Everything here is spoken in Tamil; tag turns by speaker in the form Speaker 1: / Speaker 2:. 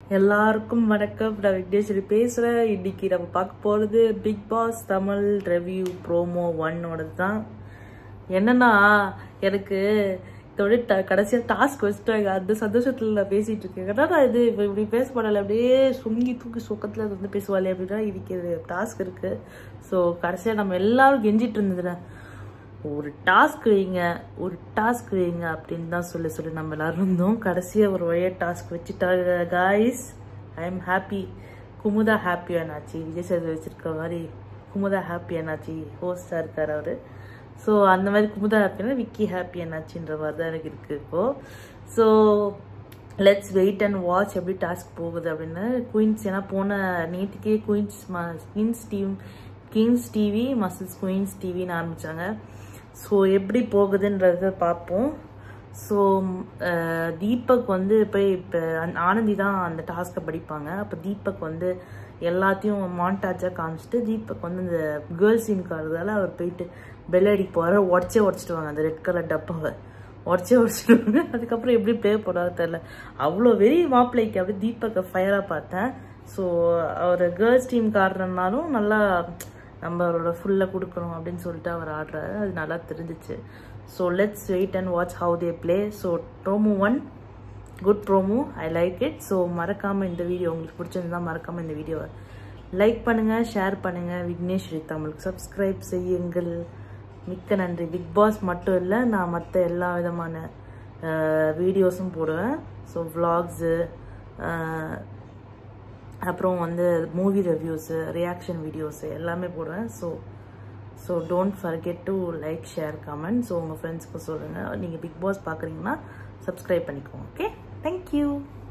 Speaker 1: எல்லாருக்கும் வணக்கம் நான் விக்னேஸ்வரி பேசுகிறேன் இன்னைக்கு நம்ம பார்க்க போகிறது Bigg Boss Tamil review promo ஒன்னோடது தான் என்னன்னா எனக்கு இதோட ட கடைசியாக டாஸ்க் வச்சுட்டாங்க அந்த சந்தோஷத்தில் நான் பேசிகிட்டு இருக்கேன் ஏன்னா நான் இது இப்ப இப்படி பேச மாட்டல அப்படியே சுங்கி தூக்கி சொக்கத்தில் வந்து பேசுவாளே அப்படின்னா இன்னைக்கு டாஸ்க் இருக்குது ஸோ கடைசியாக நம்ம எல்லாரும் கெஞ்சிட்டு இருந்ததுல ஒரு டாஸ்க் வைங்க ஒரு டாஸ்க் வைங்க அப்படின்னு தான் சொல்லி சொல்லி நம்ம எல்லாரும் இருந்தோம் கடைசியாக ஒரு வழியாக டாஸ்க் வச்சுட்டாங்க guys I am happy Kumudha happy Annachi Vijay Setu வச்சிருக்க மாதிரி குமுதா ஹாப்பி அண்ணாச்சி ஹோஸ்டாக இருக்கார் அவர் ஸோ அந்த மாதிரி குமுதா ஹாப்பினா விக்கி ஹாப்பி அண்ணாச்சின்ற மாதிரி தான் எனக்கு இருக்குது இப்போது so let's wait and watch எப்படி டாஸ்க் போகுது அப்படின்னு குயின்ஸ் ஏன்னா போன நேற்றுக்கே queens kings team kings TV muscles queens டிவின்னு ஆரம்பித்தாங்க ஸோ எப்படி போகுதுன்றத பார்ப்போம் ஸோ தீபக் வந்து போய் இப்போ ஆனந்தி தான் அந்த டாஸ்க்கை படிப்பாங்க அப்போ தீபக் வந்து எல்லாத்தையும் மாண்டாஜாக காமிச்சிட்டு தீபக் வந்து இந்த கேர்ள்ஸ் சீனுக்கு வரதால அவர் போயிட்டு பெல் அடிக்க போகிற உடச்சே உடச்சிடுவாங்க அந்த ரெட் கலர் டப்பாவை உடச்சே உடச்சிடுவாங்க அதுக்கப்புறம் எப்படி ப்ளே போடாத தெரில அவ்வளோ வெறி மாப்பிள்ளைக்கு அப்படி தீபக்கை ஃபயராக பார்த்தேன் ஸோ அவர் கேர்ள்ஸ் டீம் ஆடுறதுனாலும் நல்லா நம்மளோட ஃபுல்லாக கொடுக்கணும் அப்படின்னு சொல்லிட்டு அவர் ஆடுறாரு அது நல்லா தெரிஞ்சிச்சு so let's wait and watch how they play so promo one good promo I like it so மறக்காமல் இந்த வீடியோ உங்களுக்கு பிடிச்சிருந்தா மறக்காமல் இந்த வீடியோவை லைக் பண்ணுங்கள் ஷேர் பண்ணுங்கள் விக்னேஸ்வரி தமிழுக்கு சப்ஸ்கிரைப் செய்யுங்கள் மிக்க நன்றி பிக் பாஸ் மட்டும் இல்லை நான் மற்ற எல்லா விதமான வீடியோஸும் போடுவேன் ஸோ vlogs அப்புறம் வந்து மூவி ரிவ்யூஸு ரியாக்ஷன் வீடியோஸு எல்லாமே போடுவேன் so so don't forget to like share comment so உங்கள் ஃப்ரெண்ட்ஸ்க்கு சொல்லுங்கள் நீங்கள் பிக் பாஸ் பார்க்குறீங்கன்னா சப்ஸ்கிரைப் பண்ணிக்கோங்க ஓகே தேங்க்யூ